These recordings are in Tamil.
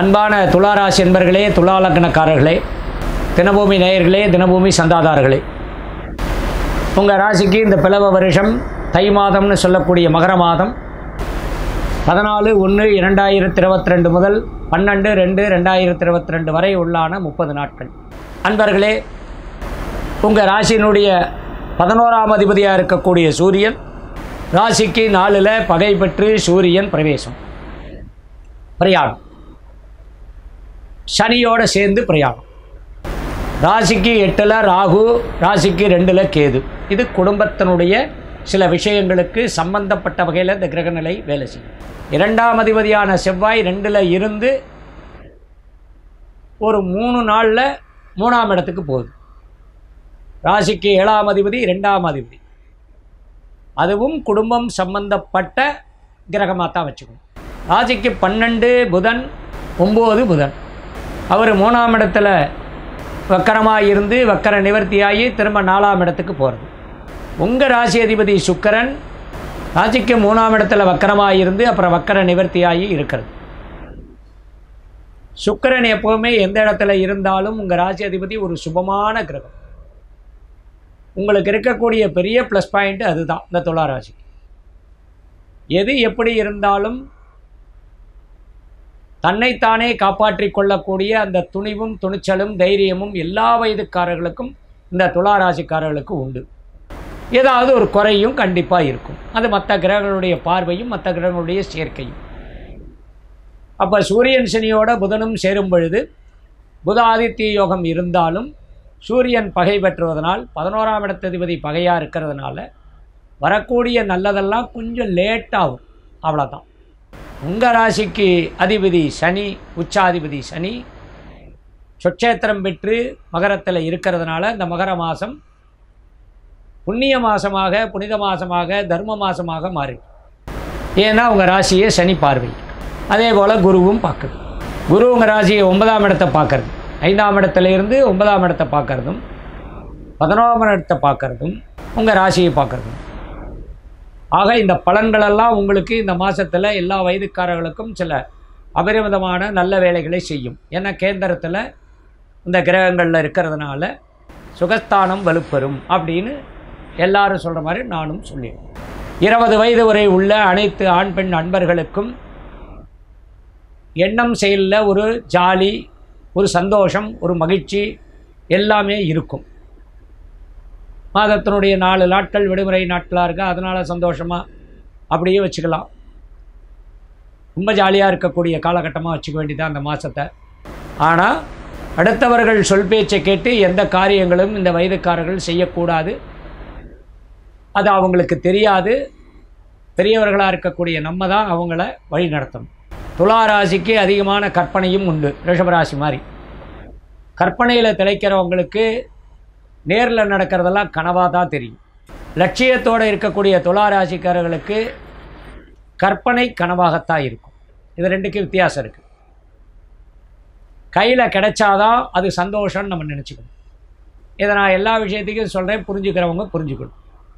அன்பான துளாராசி என்பர்களே துளாலக்கணக்காரர்களே தினபூமி நேயர்களே தினபூமி சந்தாதாரர்களே உங்கள் ராசிக்கு இந்த பிளவ வருஷம் தை மாதம்னு சொல்லக்கூடிய மகர மாதம் பதினாலு ஒன்று இரண்டாயிரத்தி இருபத்தி ரெண்டு முதல் பன்னெண்டு ரெண்டு ரெண்டாயிரத்தி இருபத்தி ரெண்டு வரை உள்ளான முப்பது நாட்கள் அன்பர்களே உங்கள் ராசியினுடைய பதினோராம் அதிபதியாக இருக்கக்கூடிய சூரியன் ராசிக்கு நாலில் பகை பெற்று சூரியன் பிரவேசம் பிரயாணம் சனியோட சேர்ந்து பிரயாணம் ராசிக்கு எட்டில் ராகு ராசிக்கு ரெண்டில் கேது இது குடும்பத்தினுடைய சில விஷயங்களுக்கு சம்பந்தப்பட்ட வகையில் இந்த கிரகநிலை வேலை செய்யும் இரண்டாம் அதிபதியான செவ்வாய் ரெண்டில் இருந்து ஒரு மூணு நாளில் மூணாம் இடத்துக்கு போகுது ராசிக்கு ஏழாம் அதிபதி ரெண்டாம் அதிபதி அதுவும் குடும்பம் சம்பந்தப்பட்ட கிரகமாக தான் வச்சுக்கணும் ராசிக்கு பன்னெண்டு புதன் ஒம்பது புதன் அவர் மூணாம் இடத்துல வக்கரமாக இருந்து வக்கர நிவர்த்தியாகி திரும்ப நாலாம் இடத்துக்கு போகிறது உங்கள் ராசி அதிபதி சுக்கரன் ராசிக்கு மூணாம் இடத்துல வக்கரமாக இருந்து அப்புறம் வக்கர நிவர்த்தியாகி இருக்கிறது சுக்கரன் எப்போவுமே எந்த இடத்துல இருந்தாலும் உங்கள் ராசி அதிபதி ஒரு சுபமான கிரகம் உங்களுக்கு இருக்கக்கூடிய பெரிய ப்ளஸ் பாயிண்ட் அதுதான் இந்த துலா ராசி எது எப்படி இருந்தாலும் தன்னைத்தானே காப்பாற்றிக் கொள்ளக்கூடிய அந்த துணிவும் துணிச்சலும் தைரியமும் எல்லா வயதுக்காரர்களுக்கும் இந்த துலா ராசிக்காரர்களுக்கு உண்டு ஏதாவது ஒரு குறையும் கண்டிப்பாக இருக்கும் அது மற்ற கிரகங்களுடைய பார்வையும் மற்ற கிரகங்களுடைய சேர்க்கையும் அப்போ சூரியன் சனியோட புதனும் சேரும் பொழுது புத ஆதித்ய யோகம் இருந்தாலும் சூரியன் பகை பெற்றுவதனால் பதினோராம் இடத்ததிபதி பகையாக இருக்கிறதுனால வரக்கூடிய நல்லதெல்லாம் கொஞ்சம் லேட்டாகும் அவ்வளோதான் உங்கள் ராசிக்கு அதிபதி சனி உச்சாதிபதி சனி சொச்சேத்திரம் பெற்று மகரத்தில் இருக்கிறதுனால இந்த மகர மாதம் புண்ணிய மாதமாக புனித மாதமாக தர்ம மாதமாக மாறி ஏன்னா உங்கள் ராசியை சனி பார்வை அதே போல் குருவும் பார்க்குது குரு உங்கள் ராசியை ஒன்பதாம் இடத்தை பார்க்கறது ஐந்தாம் இடத்துல இருந்து ஒன்பதாம் இடத்தை பார்க்கறதும் பதினோராம் இடத்தை பார்க்கறதும் உங்கள் ராசியை பார்க்கறதும் ஆக இந்த பலன்களெல்லாம் உங்களுக்கு இந்த மாதத்தில் எல்லா வயதுக்காரர்களுக்கும் சில அபரிமிதமான நல்ல வேலைகளை செய்யும் ஏன்னா கேந்திரத்தில் இந்த கிரகங்களில் இருக்கிறதுனால சுகஸ்தானம் வலுப்பெறும் அப்படின்னு எல்லாரும் சொல்கிற மாதிரி நானும் சொல்லிடுறேன் இருபது வயது வரை உள்ள அனைத்து ஆண் பெண் அன்பர்களுக்கும் எண்ணம் செயலில் ஒரு ஜாலி ஒரு சந்தோஷம் ஒரு மகிழ்ச்சி எல்லாமே இருக்கும் மாதத்தினுடைய நாலு நாட்கள் விடுமுறை நாட்களாக இருக்கா அதனால் சந்தோஷமாக அப்படியே வச்சுக்கலாம் ரொம்ப ஜாலியாக இருக்கக்கூடிய காலகட்டமாக வச்சுக்க வேண்டியதான் அந்த மாதத்தை ஆனால் அடுத்தவர்கள் சொல் பேச்சை கேட்டு எந்த காரியங்களும் இந்த வயதுக்காரர்கள் செய்யக்கூடாது அது அவங்களுக்கு தெரியாது பெரியவர்களாக இருக்கக்கூடிய நம்ம தான் அவங்கள வழி நடத்தணும் துலா ராசிக்கு அதிகமான கற்பனையும் உண்டு ரிஷபராசி மாதிரி கற்பனையில் திளைக்கிறவங்களுக்கு நேரில் நடக்கிறதெல்லாம் கனவாக தான் தெரியும் லட்சியத்தோடு இருக்கக்கூடிய துலா ராசிக்காரர்களுக்கு கற்பனை கனவாகத்தான் இருக்கும் இது ரெண்டுக்கும் வித்தியாசம் இருக்குது கையில் கிடைச்சாதான் அது சந்தோஷம்னு நம்ம நினச்சிக்கணும் இதை நான் எல்லா விஷயத்துக்கும் சொல்கிறேன் புரிஞ்சுக்கிறவங்க புரிஞ்சுக்கணும்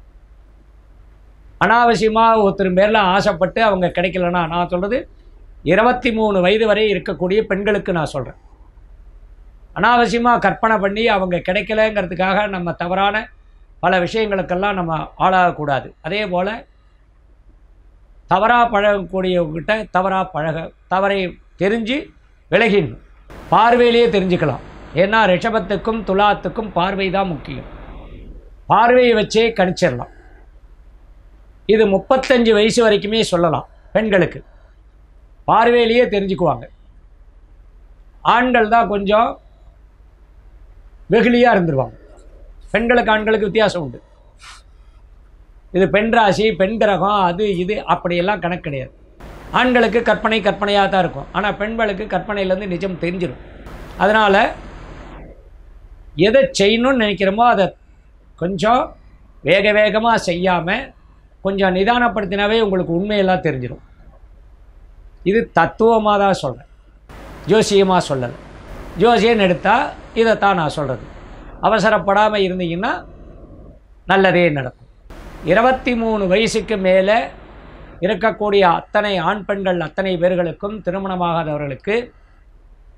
அனாவசியமாக ஒருத்தர் பேரில் ஆசைப்பட்டு அவங்க கிடைக்கலன்னா நான் சொல்கிறது இருபத்தி மூணு வயது வரை இருக்கக்கூடிய பெண்களுக்கு நான் சொல்கிறேன் அனாவசியமாக கற்பனை பண்ணி அவங்க கிடைக்கலங்கிறதுக்காக நம்ம தவறான பல விஷயங்களுக்கெல்லாம் நம்ம ஆளாகக்கூடாது அதே போல் தவறாக பழகக்கூடியவங்ககிட்ட தவறாக பழக தவறை தெரிஞ்சு விலகிடணும் பார்வையிலேயே தெரிஞ்சுக்கலாம் ஏன்னா ரிஷபத்துக்கும் துலாத்துக்கும் பார்வை தான் முக்கியம் பார்வையை வச்சே கணிச்சிடலாம் இது முப்பத்தஞ்சு வயசு வரைக்குமே சொல்லலாம் பெண்களுக்கு பார்வையிலேயே தெரிஞ்சுக்குவாங்க ஆண்கள் தான் கொஞ்சம் வெகுளியாக இருந்துருவாங்க பெண்களுக்கு ஆண்களுக்கு வித்தியாசம் உண்டு இது பெண் ராசி பெண் கிரகம் அது இது அப்படியெல்லாம் கணக்கு கிடையாது ஆண்களுக்கு கற்பனை கற்பனையாக தான் இருக்கும் ஆனால் பெண்களுக்கு கற்பனையிலேருந்து நிஜம் தெரிஞ்சிடும் அதனால் எதை செய்யணும்னு நினைக்கிறோமோ அதை கொஞ்சம் வேக வேகமாக செய்யாமல் கொஞ்சம் நிதானப்படுத்தினாவே உங்களுக்கு உண்மையெல்லாம் தெரிஞ்சிடும் இது தத்துவமாக தான் சொல்கிறேன் ஜோசியமாக சொல்லலை ஜோசியன்னு எடுத்தால் இதைத்தான் நான் சொல்கிறது அவசரப்படாமல் இருந்தீங்கன்னா நல்லதே நடக்கும் இருபத்தி மூணு வயசுக்கு மேலே இருக்கக்கூடிய அத்தனை ஆண் பெண்கள் அத்தனை பேர்களுக்கும் திருமணமாகாதவர்களுக்கு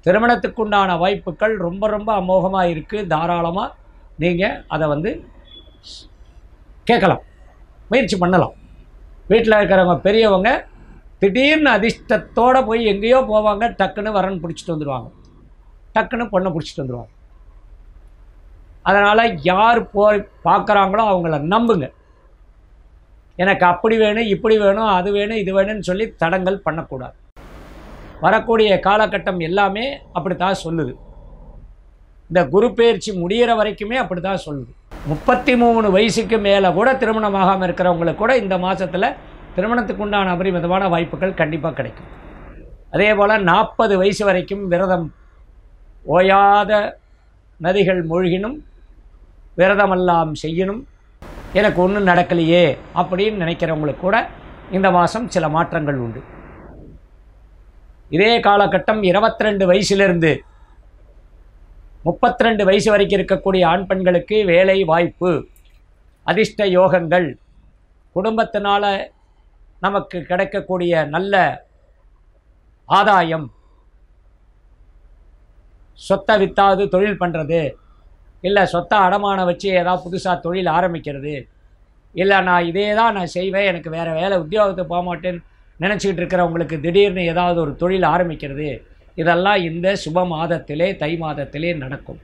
திருமணத்துக்குண்டான வாய்ப்புகள் ரொம்ப ரொம்ப அமோகமாக இருக்குது தாராளமாக நீங்கள் அதை வந்து கேட்கலாம் முயற்சி பண்ணலாம் வீட்டில் இருக்கிறவங்க பெரியவங்க திடீர்னு அதிர்ஷ்டத்தோடு போய் எங்கேயோ போவாங்க டக்குன்னு வரன் பிடிச்சிட்டு வந்துடுவாங்க டக்குன்னு பொண்ணை பிடிச்சிட்டு வந்துடுவாங்க அதனால் யார் போய் பார்க்குறாங்களோ அவங்கள நம்புங்க எனக்கு அப்படி வேணும் இப்படி வேணும் அது வேணும் இது வேணும்னு சொல்லி தடங்கல் பண்ணக்கூடாது வரக்கூடிய காலகட்டம் எல்லாமே அப்படித்தான் சொல்லுது இந்த குரு பயிற்சி முடியிற வரைக்குமே அப்படி தான் சொல்லுது முப்பத்தி மூணு வயசுக்கு மேலே கூட திருமணமாகாமல் இருக்கிறவங்களுக்கு கூட இந்த மாதத்தில் திருமணத்துக்கு உண்டான அபரிமிதமான வாய்ப்புகள் கண்டிப்பாக கிடைக்கும் அதே போல் நாற்பது வயசு வரைக்கும் விரதம் ஓயாத நதிகள் மூழ்கினும் விரதமெல்லாம் செய்யணும் எனக்கு ஒன்றும் நடக்கலையே அப்படின்னு நினைக்கிறவங்களுக்கு கூட இந்த மாதம் சில மாற்றங்கள் உண்டு இதே காலகட்டம் 22 வயசிலிருந்து முப்பத்தி ரெண்டு வயசு வரைக்கும் இருக்கக்கூடிய ஆண் பெண்களுக்கு வேலை வாய்ப்பு அதிர்ஷ்ட யோகங்கள் குடும்பத்தினால நமக்கு கிடைக்கக்கூடிய நல்ல ஆதாயம் சொத்தை வித்தாவது தொழில் பண்ணுறது இல்லை சொத்தை அடமானம் வச்சு ஏதாவது புதுசாக தொழில் ஆரம்பிக்கிறது இல்லை நான் இதே தான் நான் செய்வேன் எனக்கு வேறு வேலை உத்தியோகத்துக்கு போக மாட்டேன்னு நினச்சிக்கிட்டு இருக்கிறவங்களுக்கு திடீர்னு ஏதாவது ஒரு தொழில் ஆரம்பிக்கிறது இதெல்லாம் இந்த சுப மாதத்திலே தை மாதத்திலே நடக்கும்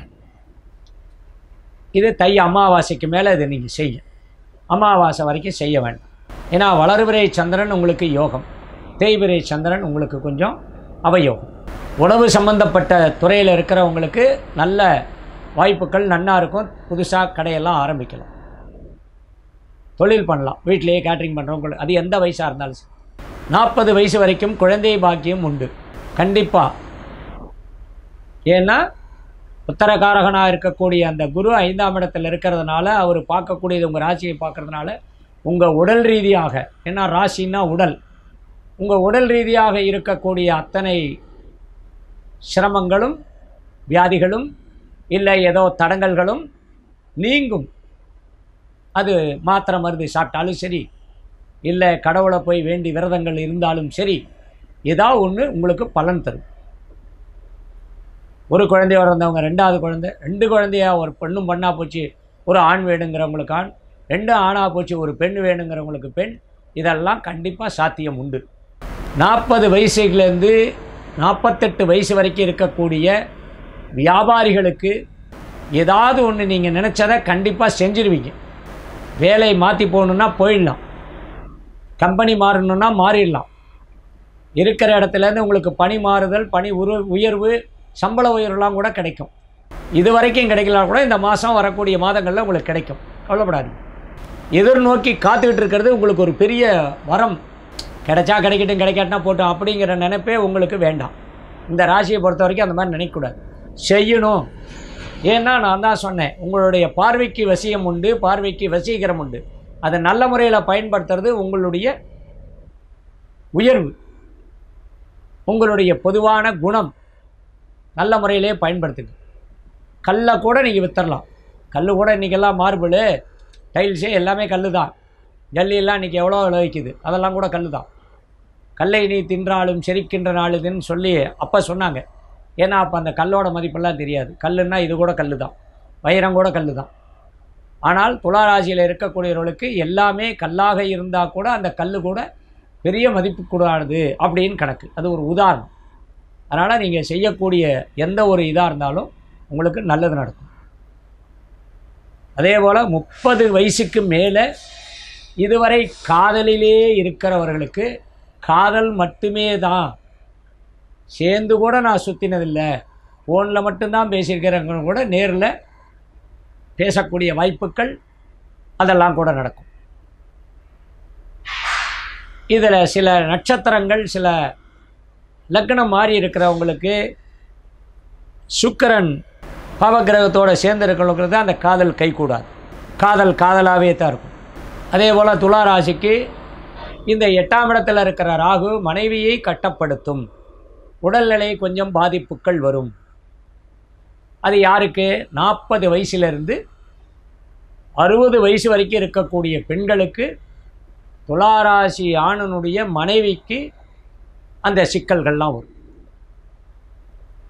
இது தை அமாவாசைக்கு மேலே இது நீங்கள் செய்ய அமாவாசை வரைக்கும் செய்ய வேண்டாம் ஏன்னா வளர்பிறை சந்திரன் உங்களுக்கு யோகம் தேய்பிறை சந்திரன் உங்களுக்கு கொஞ்சம் அவயோகம் உணவு சம்பந்தப்பட்ட துறையில் இருக்கிறவங்களுக்கு நல்ல வாய்ப்புகள் நன்னா இருக்கும் புதுசாக கடையெல்லாம் ஆரம்பிக்கலாம் தொழில் பண்ணலாம் வீட்டிலேயே கேட்ரிங் பண்ணுறவங்களுக்கு அது எந்த வயசாக இருந்தாலும் சரி நாற்பது வயசு வரைக்கும் குழந்தை பாக்கியம் உண்டு கண்டிப்பாக ஏன்னா உத்தரகாரகனாக இருக்கக்கூடிய அந்த குரு ஐந்தாம் இடத்துல இருக்கிறதுனால அவர் பார்க்கக்கூடியது உங்கள் ராசியை பார்க்கறதுனால உங்கள் உடல் ரீதியாக ஏன்னா ராசின்னா உடல் உங்கள் உடல் ரீதியாக இருக்கக்கூடிய அத்தனை சிரமங்களும் வியாதிகளும் இல்லை ஏதோ தடங்கல்களும் நீங்கும் அது மாத்திரை மருந்து சாப்பிட்டாலும் சரி இல்லை கடவுளை போய் வேண்டி விரதங்கள் இருந்தாலும் சரி ஏதாவது ஒன்று உங்களுக்கு பலன் தரும் ஒரு குழந்தையோட இருந்தவங்க ரெண்டாவது குழந்தை ரெண்டு குழந்தையா ஒரு பெண்ணும் பண்ணா போச்சு ஒரு ஆண் வேணுங்கிறவங்களுக்கு ஆண் ரெண்டு ஆணாக போச்சு ஒரு பெண் வேணுங்கிறவங்களுக்கு பெண் இதெல்லாம் கண்டிப்பாக சாத்தியம் உண்டு நாற்பது வயசுலேருந்து நாற்பத்தெட்டு வயசு வரைக்கும் இருக்கக்கூடிய வியாபாரிகளுக்கு ஏதாவது ஒன்று நீங்கள் நினச்சதை கண்டிப்பாக செஞ்சிருவீங்க வேலையை மாற்றி போகணுன்னா போயிடலாம் கம்பெனி மாறணுன்னா மாறிடலாம் இருக்கிற இடத்துலேருந்து உங்களுக்கு பணி மாறுதல் பணி உரு உயர்வு சம்பள உயர்வுலாம் கூட கிடைக்கும் இது வரைக்கும் கிடைக்கலாம் கூட இந்த மாதம் வரக்கூடிய மாதங்களில் உங்களுக்கு கிடைக்கும் கவலைப்படாதீங்க எதிர்நோக்கி காத்துக்கிட்டு இருக்கிறது உங்களுக்கு ஒரு பெரிய வரம் கிடைச்சா கிடைக்கட்டும் கிடைக்காட்டினா போட்டோம் அப்படிங்கிற நினைப்பே உங்களுக்கு வேண்டாம் இந்த ராசியை பொறுத்த வரைக்கும் அந்த மாதிரி நினைக்கக்கூடாது செய்யணும் ஏன்னா நான் தான் சொன்னேன் உங்களுடைய பார்வைக்கு வசியம் உண்டு பார்வைக்கு வசீகரம் உண்டு அதை நல்ல முறையில் பயன்படுத்துறது உங்களுடைய உயர்வு உங்களுடைய பொதுவான குணம் நல்ல முறையிலே பயன்படுத்துங்க கல்லை கூட நீங்கள் வித்தரலாம் கல் கூட இன்றைக்கெல்லாம் மார்பிள் டைல்ஸே எல்லாமே கல் தான் ஜல்லியெல்லாம் இன்றைக்கி எவ்வளோ விலை விற்கிது அதெல்லாம் கூட கல் தான் கல்லை நீ தின்றாலும் செரிக்கின்ற நாளுதுன்னு சொல்லி அப்போ சொன்னாங்க ஏன்னா அப்போ அந்த கல்லோட மதிப்பெல்லாம் தெரியாது கல்லுன்னா இது கூட கல் தான் வைரம் கூட கல் தான் ஆனால் துளாராசியில் இருக்கக்கூடியவர்களுக்கு எல்லாமே கல்லாக இருந்தால் கூட அந்த கல் கூட பெரிய மதிப்பு கூடாது அப்படின்னு கணக்கு அது ஒரு உதாரணம் அதனால் நீங்கள் செய்யக்கூடிய எந்த ஒரு இதாக இருந்தாலும் உங்களுக்கு நல்லது நடக்கும் அதே போல் முப்பது வயசுக்கு மேலே இதுவரை காதலிலே இருக்கிறவர்களுக்கு காதல் மட்டுமே தான் சேர்ந்து கூட நான் சுற்றினதில்லை ஃபோனில் மட்டும்தான் பேசியிருக்கிறவங்க கூட நேரில் பேசக்கூடிய வாய்ப்புகள் அதெல்லாம் கூட நடக்கும் இதில் சில நட்சத்திரங்கள் சில லக்னம் மாறி இருக்கிறவங்களுக்கு சுக்கிரன் பாவகிரகத்தோடு சேர்ந்து இருக்கிறவங்களுக்கு தான் அந்த காதல் கைகூடாது காதல் காதலாகவே தான் இருக்கும் அதே போல் துலா ராசிக்கு இந்த எட்டாம் இடத்துல இருக்கிற ராகு மனைவியை கட்டப்படுத்தும் உடல்நிலை கொஞ்சம் பாதிப்புகள் வரும் அது யாருக்கு நாற்பது வயசுலேருந்து அறுபது வயசு வரைக்கும் இருக்கக்கூடிய பெண்களுக்கு துளாராசி ஆணனுடைய மனைவிக்கு அந்த சிக்கல்கள்லாம் வரும்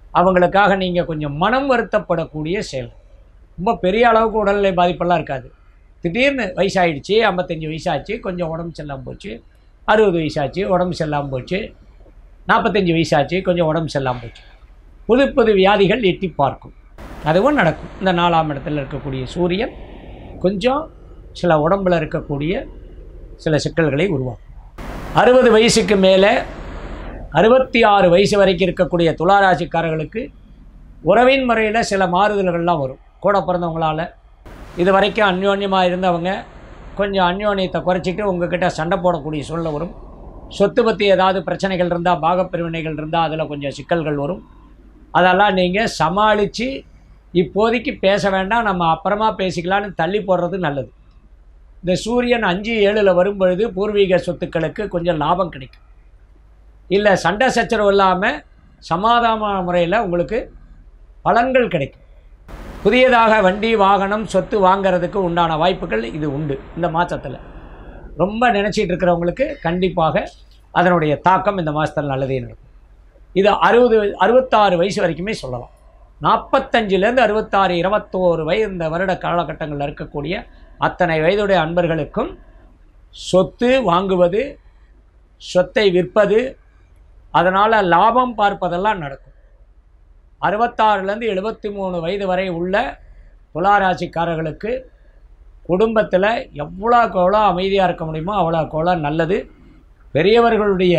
அவங்களுக்காக நீங்கள் கொஞ்சம் மனம் வருத்தப்படக்கூடிய செயல் ரொம்ப பெரிய அளவுக்கு உடல்நிலை பாதிப்பெல்லாம் இருக்காது திடீர்னு வயசாயிடுச்சு ஐம்பத்தஞ்சு வயசாச்சு கொஞ்சம் உடம்பு சரியில்லாமல் போச்சு அறுபது வயசாச்சு உடம்பு சரியில்லாமல் போச்சு நாற்பத்தஞ்சு வயசாச்சு கொஞ்சம் உடம்பு சரியில்லாமல் போச்சு புது புது வியாதிகள் எட்டி பார்க்கும் அதுவும் நடக்கும் இந்த நாலாம் இடத்துல இருக்கக்கூடிய சூரியன் கொஞ்சம் சில உடம்பில் இருக்கக்கூடிய சில சிக்கல்களை உருவாக்கும் அறுபது வயசுக்கு மேலே அறுபத்தி ஆறு வயசு வரைக்கும் இருக்கக்கூடிய துளாராசிக்காரர்களுக்கு உறவின் முறையில் சில மாறுதல்கள்லாம் வரும் கூட பிறந்தவங்களால் இது வரைக்கும் அந்யோன்யமாக இருந்தவங்க கொஞ்சம் அந்யோன்யத்தை குறைச்சிட்டு உங்ககிட்ட சண்டை போடக்கூடிய சூழ்நிலை வரும் சொத்து பற்றி ஏதாவது பிரச்சனைகள் இருந்தால் பாகப்பிரிவினைகள் இருந்தால் அதில் கொஞ்சம் சிக்கல்கள் வரும் அதெல்லாம் நீங்கள் சமாளித்து இப்போதைக்கு பேச வேண்டாம் நம்ம அப்புறமா பேசிக்கலான்னு தள்ளி போடுறது நல்லது இந்த சூரியன் அஞ்சு ஏழில் வரும்பொழுது பூர்வீக சொத்துக்களுக்கு கொஞ்சம் லாபம் கிடைக்கும் இல்லை சண்டை சச்சரவு இல்லாமல் சமாதான முறையில் உங்களுக்கு பலன்கள் கிடைக்கும் புதியதாக வண்டி வாகனம் சொத்து வாங்கிறதுக்கு உண்டான வாய்ப்புகள் இது உண்டு இந்த மாதத்தில் ரொம்ப நினச்சிட்டு இருக்கிறவங்களுக்கு கண்டிப்பாக அதனுடைய தாக்கம் இந்த மாதத்தில் நல்லதே நடக்கும் இது அறுபது அறுபத்தாறு வயசு வரைக்குமே சொல்லலாம் நாற்பத்தஞ்சிலேருந்து அறுபத்தாறு இருபத்தோரு வயது இந்த வருட காலகட்டங்களில் இருக்கக்கூடிய அத்தனை வயதுடைய அன்பர்களுக்கும் சொத்து வாங்குவது சொத்தை விற்பது அதனால் லாபம் பார்ப்பதெல்லாம் நடக்கும் அறுபத்தாறுலேருந்து எழுபத்தி மூணு வயது வரை உள்ள துளாராசிக்காரர்களுக்கு குடும்பத்தில் எவ்வளோக்கு எவ்வளோ அமைதியாக இருக்க முடியுமோ அவ்வளோக்கு எவ்வளோ நல்லது பெரியவர்களுடைய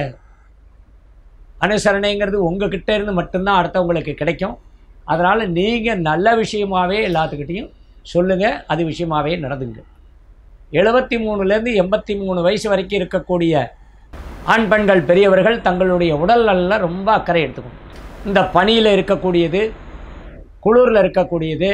அனுசரணைங்கிறது உங்ககிட்ட இருந்து மட்டும்தான் அடுத்தவங்களுக்கு கிடைக்கும் அதனால் நீங்கள் நல்ல விஷயமாகவே எல்லாத்துக்கிட்டேயும் சொல்லுங்கள் அது விஷயமாகவே நடந்துங்க எழுபத்தி மூணுலேருந்து எண்பத்தி மூணு வயசு வரைக்கும் இருக்கக்கூடிய ஆண் பெண்கள் பெரியவர்கள் தங்களுடைய உடல் நலில் ரொம்ப அக்கறை எடுத்துக்கணும் இந்த பனியில் இருக்கக்கூடியது குளிரில் இருக்கக்கூடியது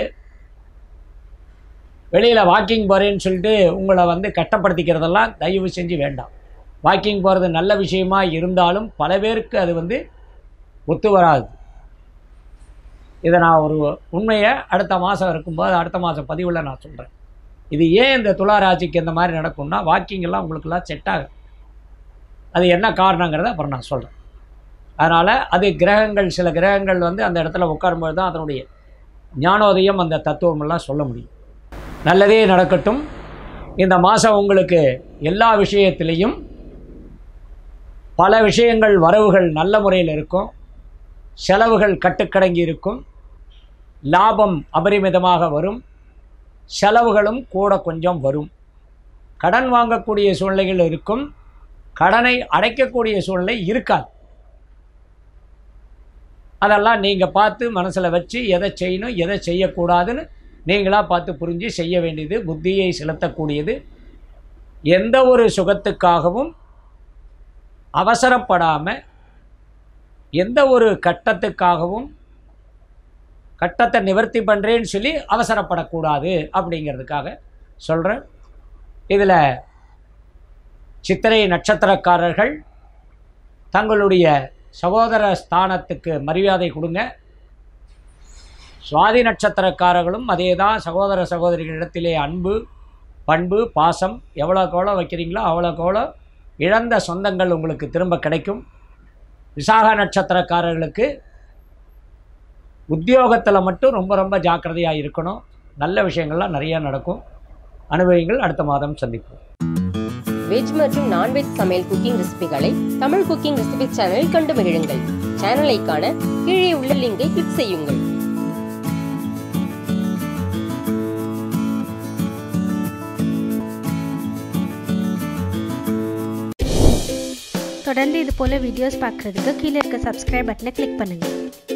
வெளியில் வாக்கிங் போகிறேன்னு சொல்லிட்டு உங்களை வந்து கஷ்டப்படுத்திக்கிறதெல்லாம் தயவு செஞ்சு வேண்டாம் வாக்கிங் போகிறது நல்ல விஷயமா இருந்தாலும் பல பேருக்கு அது வந்து ஒத்து வராது இதை நான் ஒரு உண்மையை அடுத்த மாதம் இருக்கும்போது அடுத்த மாதம் பதிவில் நான் சொல்கிறேன் இது ஏன் இந்த துளாராசிக்கு இந்த மாதிரி நடக்கும்னா வாக்கிங் எல்லாம் உங்களுக்கெல்லாம் செட் ஆகும் அது என்ன காரணங்கிறத அப்புறம் நான் சொல்கிறேன் அதனால் அது கிரகங்கள் சில கிரகங்கள் வந்து அந்த இடத்துல உட்காரும்போது தான் அதனுடைய ஞானோதயம் அந்த தத்துவம் எல்லாம் சொல்ல முடியும் நல்லதே நடக்கட்டும் இந்த மாதம் உங்களுக்கு எல்லா விஷயத்திலையும் பல விஷயங்கள் வரவுகள் நல்ல முறையில் இருக்கும் செலவுகள் கட்டுக்கடங்கி இருக்கும் லாபம் அபரிமிதமாக வரும் செலவுகளும் கூட கொஞ்சம் வரும் கடன் வாங்கக்கூடிய சூழ்நிலைகள் இருக்கும் கடனை அடைக்கக்கூடிய சூழ்நிலை இருக்காது அதெல்லாம் நீங்கள் பார்த்து மனசில் வச்சு எதை செய்யணும் எதை செய்யக்கூடாதுன்னு நீங்களாக பார்த்து புரிஞ்சு செய்ய வேண்டியது புத்தியை செலுத்தக்கூடியது எந்த ஒரு சுகத்துக்காகவும் அவசரப்படாமல் எந்த ஒரு கட்டத்துக்காகவும் கட்டத்தை நிவர்த்தி பண்ணுறேன்னு சொல்லி அவசரப்படக்கூடாது அப்படிங்கிறதுக்காக சொல்கிறேன் இதில் சித்திரை நட்சத்திரக்காரர்கள் தங்களுடைய சகோதர ஸ்தானத்துக்கு மரியாதை கொடுங்க சுவாதி நட்சத்திரக்காரர்களும் அதே தான் சகோதர சகோதரிகளிடத்திலே அன்பு பண்பு பாசம் எவ்வளோக்கு எவ்வளோ வைக்கிறீங்களோ அவ்வளோக்கு எவ்வளோ இழந்த சொந்தங்கள் உங்களுக்கு திரும்ப கிடைக்கும் விசாக நட்சத்திரக்காரர்களுக்கு உத்தியோகத்தில் மட்டும் ரொம்ப ரொம்ப ஜாக்கிரதையாக இருக்கணும் நல்ல விஷயங்கள்லாம் நிறையா நடக்கும் அனுபவங்கள் அடுத்த மாதம் சந்திப்போம் வெஜ் மற்றும் நான்வெஜ் சமையல் குக்கிங் ரெசிபிகளை தமிழ் குக்கிங் ரெசிபி சேனலில் கண்டு மகிழுங்கள் சேனலை காண கீழே உள்ள லிங்கை கிளிக் செய்யுங்கள் தொடர்ந்து இது போல் வீடியோஸ் பார்க்குறதுக்கு கீழே இருக்க சப்ஸ்கிரைப் பட்டனை கிளிக் பண்ணுங்கள்